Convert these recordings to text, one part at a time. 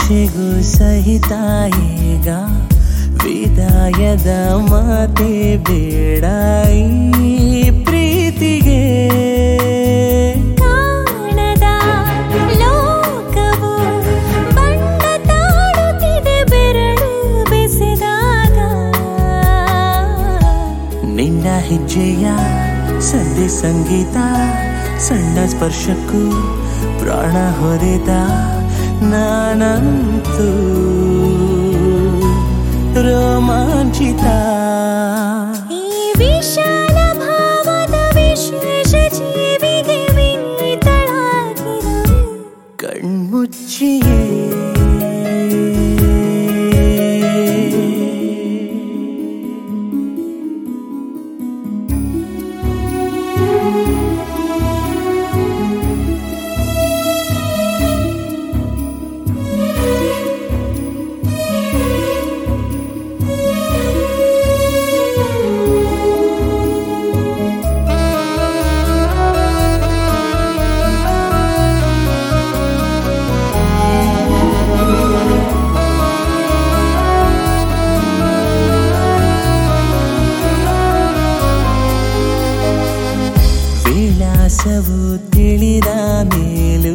ಆಸೆಗೂ ಸಹಿತ ಈಗ ವಿದಾಯದ ಮಾತೆ ಬೇಡ ಈ ಪ್ರೀತಿಗೆ ಕಾಣದ ಲೋಕವು ಬಣ್ಣ ತಾಳುತ್ತಿದೆ ಬೆರಳು ಬೆಸೆದಾಗ ನಿನ್ನ ಹೆಜ್ಜೆಯ ಸಂಧಿ ಸಂಗೀತ ಸಣ್ಣ ಸ್ಪರ್ಶಕ್ಕೂ ಪ್ರಾಣ ಹೊರೆದ ನಾನಂತೂ ರೋಮಾಂಚಿತ ಈ ವಿಶಾಲ ಭಾವದ ವಿಶೇಷ ಜೀವಿಗೆ ವಿನೀತಳಾಗಿರುವೆ ಕಣ್ಮುಚ್ಚಿಯೇ ವಿಳಾಸವು ತಿಳಿದ ಮೇಲೂ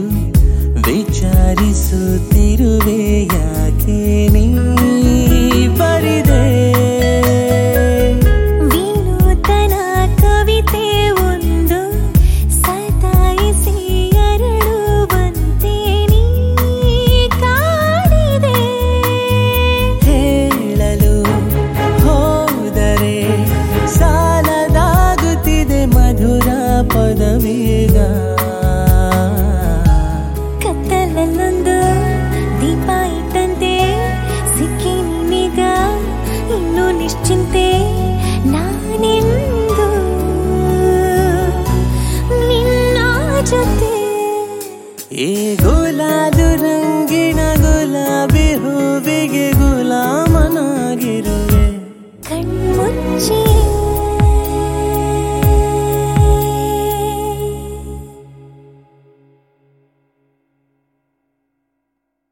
ವಿಚಾರಿಸುತ್ತಿರುವೆ ಯಾಕೆ ನೀ ಬರಿದೆ ವಿನೂತನ ಕವಿತೆ ಒಂದು ಸತಾಯಿಸಿ ಅರಳುವಂತೆ ನೀ ಕಾಡಿದೆ ಹೇಳಲು ಹೋದರೆ ಸಾಲದಾಗುತ್ತಿದೆ ಮಧುರ ಪದವೀಗ ಕತ್ತಲಲ್ಲೊಂದು ದೀಪ ಇಟ್ಟಂತೆ ಸಿಕ್ಕಿ ನಿನಗ ಇನ್ನು ನಿಶ್ಚಿಂತೆ ನಾನೆಂದು ನಿನ್ನ ಜೊತೆ ಈ ಗುಲಾಲು